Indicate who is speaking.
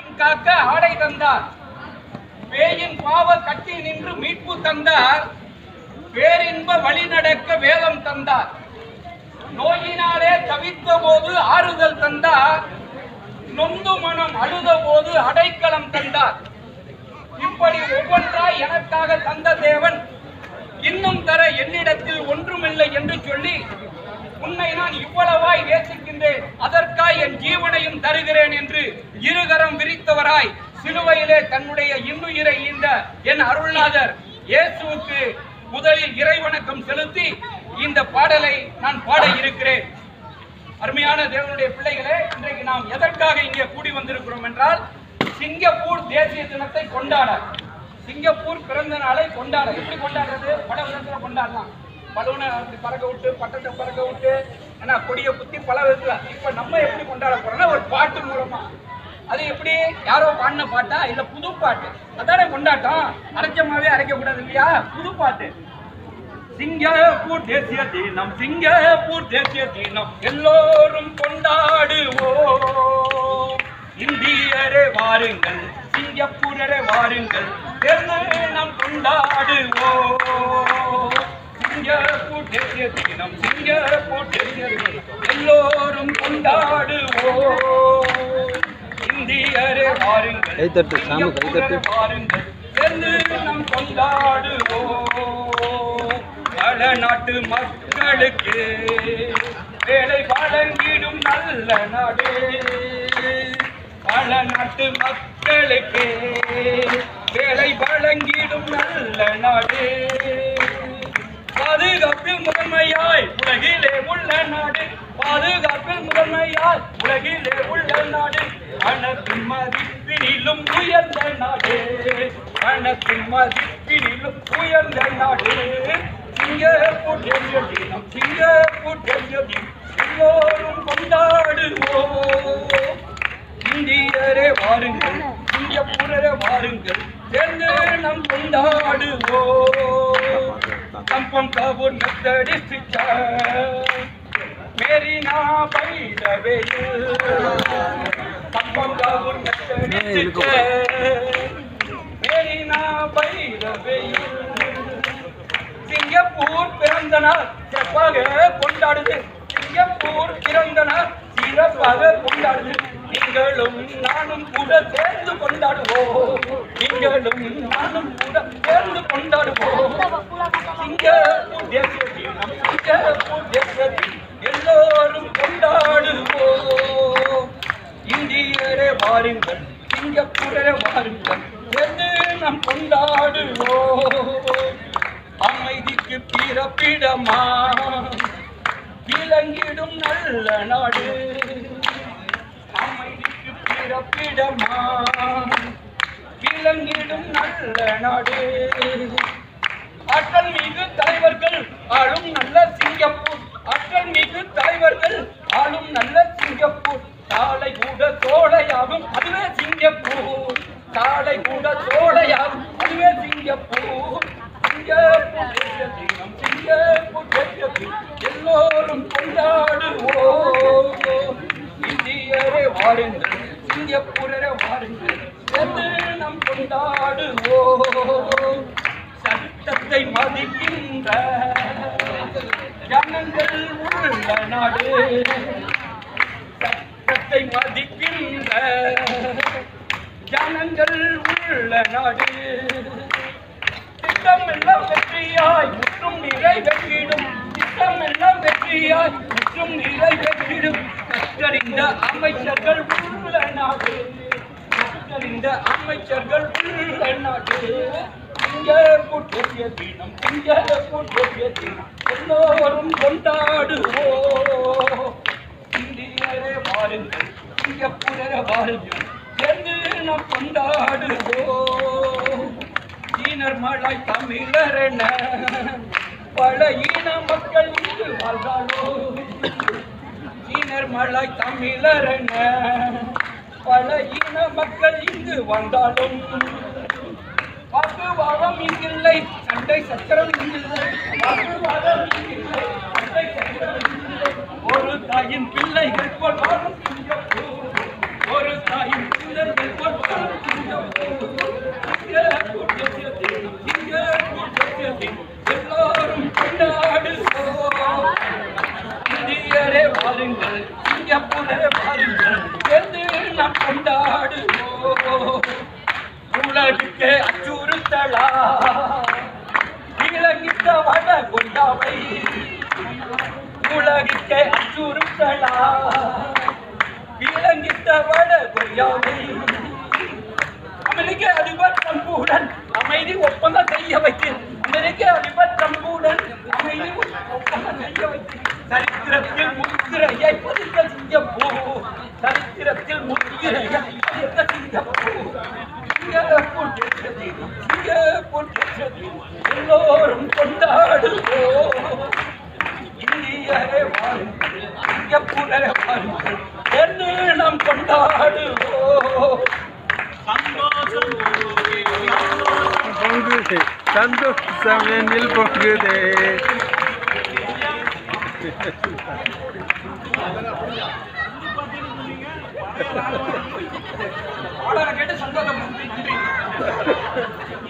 Speaker 1: காக்க ஆடை தந்தார் பேயின் பாவ கட்டி நின்று மீட்பு தந்தார் பேரின்ப வழி நடக்க வேதம் தந்தார் நோயினாலே தவித்த போது ஆறுதல் தந்தார் நொந்து மனம் அழுத போது அடைக்கலம் தந்தார் இப்படி ஒவ்வொன்றாய் எனக்காக தந்த தேவன் இன்னும் தர என்னிடத்தில் ஒன்றுமில்லை என்று சொல்லி உன்னை நான் இவ்வளவாய் நேசிக்கின்றேன் அதற்காய் என் ஜீவனையும் தருகிறேன் என்று இருகரம் விரித்தவராய் சிலுவையிலே தன்னுடைய இன்னுயிரை ஈந்த என் அருள்நாதர் இயேசுவுக்கு முதலில் இறைவணக்கம் செலுத்தி இந்த பாடலை நான் பாட இருக்கிறேன் அருமையான தேவனுடைய பிள்ளைகளே இன்றைக்கு நாம் எதற்காக இங்கே கூடி வந்திருக்கிறோம் என்றால் சிங்கப்பூர் தேசிய தினத்தை கொண்டாட சிங்கப்பூர் பிறந்த நாளை கொண்டாட எப்படி கொண்டாடுறது பல விதத்துல கொண்டாடலாம் பலூனை அப்படி பறக்க விட்டு பட்டத்தை பறக்க விட்டு ஆனா கொடியை குத்தி பல விதத்துல இப்ப நம்ம எப்படி கொண்டாட போறோம்னா ஒரு பாட்டு மூலமா அது எப்படி யாரோ பாடின பாட்டா இல்ல புது பாட்டு அதானே கொண்டாட்டம் அரைச்சமாவே அரைக்க கூடாது இல்லையா புது பாட்டு சிங்கப்பூர் தேசிய தினம் சிங்கப்பூர் தேசிய தினம் எல்லோரும் கொண்டாடுவோம் இந்தியரே வாருங்கள் சிங்கப்பூரரே வாருங்கள் சேர்ந்து நாம் கொண்டாடுவோம் சிங்கப்பூர் தேசிய தினம் சிங்கப்பூர் தேசிய தினம் எல்லோரும் கொண்டாடுவோம் இந்தியரே வாருங்கள்
Speaker 2: கைத்தட்டு, சாமி, கைத்தட்டு.
Speaker 1: சிங்கப்பூரரே வாருங்கள் சேர்ந்து நாம் கொண்டாடுவோம் பல நாட்டு மக்களுக்கு வேலை வழங்கிடும் நல்ல நாடு பல நாட்டு மக்களுக்கு வேலை வழங்கிடும் நல்ல நாடு பாதுகாப்பில் முதன்மையாய் உலகிலே உள்ள நாடு பாதுகாப்பில் முதன்மையாய் உலகிலே உள்ள நாடு பணத்தின் மதிப்பினிலும் உயர்ந்த நாடு பணத்தின் மதிப்பினிலும் உயர்ந்த நாடு சிங்கப்பூர் தேசிய தினம் சிங்கப்பூர் தேசிய தினம் எல்லோரும் கொண்டாடுவோம் இந்தியரே வாருங்கள் சிங்கப்பூரரே வாருங்கள் சேர்ந்து நாம் கொண்டாடுவோம் கம்பம் கபூர் மெத்தடிஸ்ட் மேரினா பைரவேயில் கம்பம் கபூர் மெத்தடிஸ்ட் மேரினா பைரவேயில் சிங்கப்பூர் பிறந்த நாள் சிறப்பாக கொண்டாடுது சிங்கப்பூர் பிறந்த நாள் சிறப்பாக கொண்டாடுது நீங்களும் நானும் கூட சேர்ந்து கொண்டாடுவோம் நீங்களும் நானும் கூட சேர்ந்து கொண்டாடுவோம் சிங்கப்பூர் தேசிய தினம் சிங்கப்பூர் தேசிய தினம் எல்லோரும் கொண்டாடுவோம் இந்தியரே வாருங்கள் சிங்கப்பூரரே வாருங்கள் சேர்ந்து நாம் கொண்டாடுவோம் அமைதிக்கு பிறப்பிடமா விளங்கிடும் நல்ல நாடு அமைதிக்கு பிறப்பிடமா விளங்கிடும் நல்ல நாடு ஆற்றல் மிகு தலைவர்கள் ஆளும் நல்ல சிங்கப்பூர் ஆற்றல் மிகு தலைவர்கள் ஆளும் நல்ல சிங்கப்பூர் சாலை கூட சோலையாகும் அதுவே சிங்கப்பூர் சாலை கூட சோலையாகும் அதுவே சிங்கப்பூர் சிங்கப்பூர் தேசிய தினம், சிங்கப்பூர் தேசிய தினம், எல்லோரும் கொண்டாடுவோம் இந்தியரே வாருங்கள் சிங்கப்பூரரே வாருங்கள் சேர்ந்து நாம் கொண்டாடுவோம் சட்டத்தை மதிக்கின்ற ஜனங்கள் உள்ள நாடு சட்டத்தை மதிக்கின்ற ஜனங்கள் உள்ள நாடு திட்டம் எல்லாம் வெற்றியாய் முற்றும் நிறைவேற்றிடும் திட்டம் எல்லாம் வெற்றியாய் முற்றும் நிறைவேற்றிடும் கற்றறிந்த அமைச்சர்கள் உள்ள நாடு கற்றறிந்த அமைச்சர்கள் உள்ள நாடு சிங்கப்பூர் தேசிய தினம் சிங்கப்பூர் தேசிய தினம் எல்லோரும் கொண்டாடுவோம் இந்தியரே வாருங்கள் சிங்கப்பூரரே வாருங்கள் சேர்ந்து நாம் கொண்டாடுவோம் சீனர் மலாய் தமிழர் என பல இன மக்கள் இங்கு வாழ்ந்தாலோ சீனர் மலாய் தமிழர் என பல இன மக்கள் இங்கு வந்தாலும் வாக்குவாதம் இங்கில்லை சண்டை சச்சரவு இங்கில்லை வாக்குவாதம் இங்கில்லை சண்டை சச்சரவு இங்கில்லை ஒரு தாயின் பிள்ளைகள் போல் வாழும் சிங்கப்பூர் ஒரு தாயின் பிள்ளைகள் போல் உலகுக்கே அச்சுறுத்தலா இலங்கிட்ட வட கொய்யாவை உலகுக்கே அச்சுறுத்தலா இலங்கிட்ட வட கொய்யாவை அமெரிக்க அதிபர் ட்ரம்புடன் அமைதி ஒப்பந்தம் செய்ய வைத்து அமெரிக்க அதிபர் ட்ரம்புடன் அமைதி ஒப்பந்தம் செய்ய வைத்து சரித்திரத்தில் முத்திரையை பதிக்க சிங்கப்பூர் சரித்திரத்தில் முத்திரையை பதிக்க சிங்கப்பூர் சிங்கப்பூர் ஜெயித்தது, சிங்கப்பூர் ஜெயித்தது. எல்லோரும் கொண்டாடுவோம் இந்தியரே வாருங்கள் சிங்கப்பூரே வாருங்கள் என்று நாம் கொண்டாடுவோம்
Speaker 2: பொங்குதே சந்தோஷம் என்னில் பொங்குதே
Speaker 1: பாடலை கேட்டு சந்தோஷம் நன்றி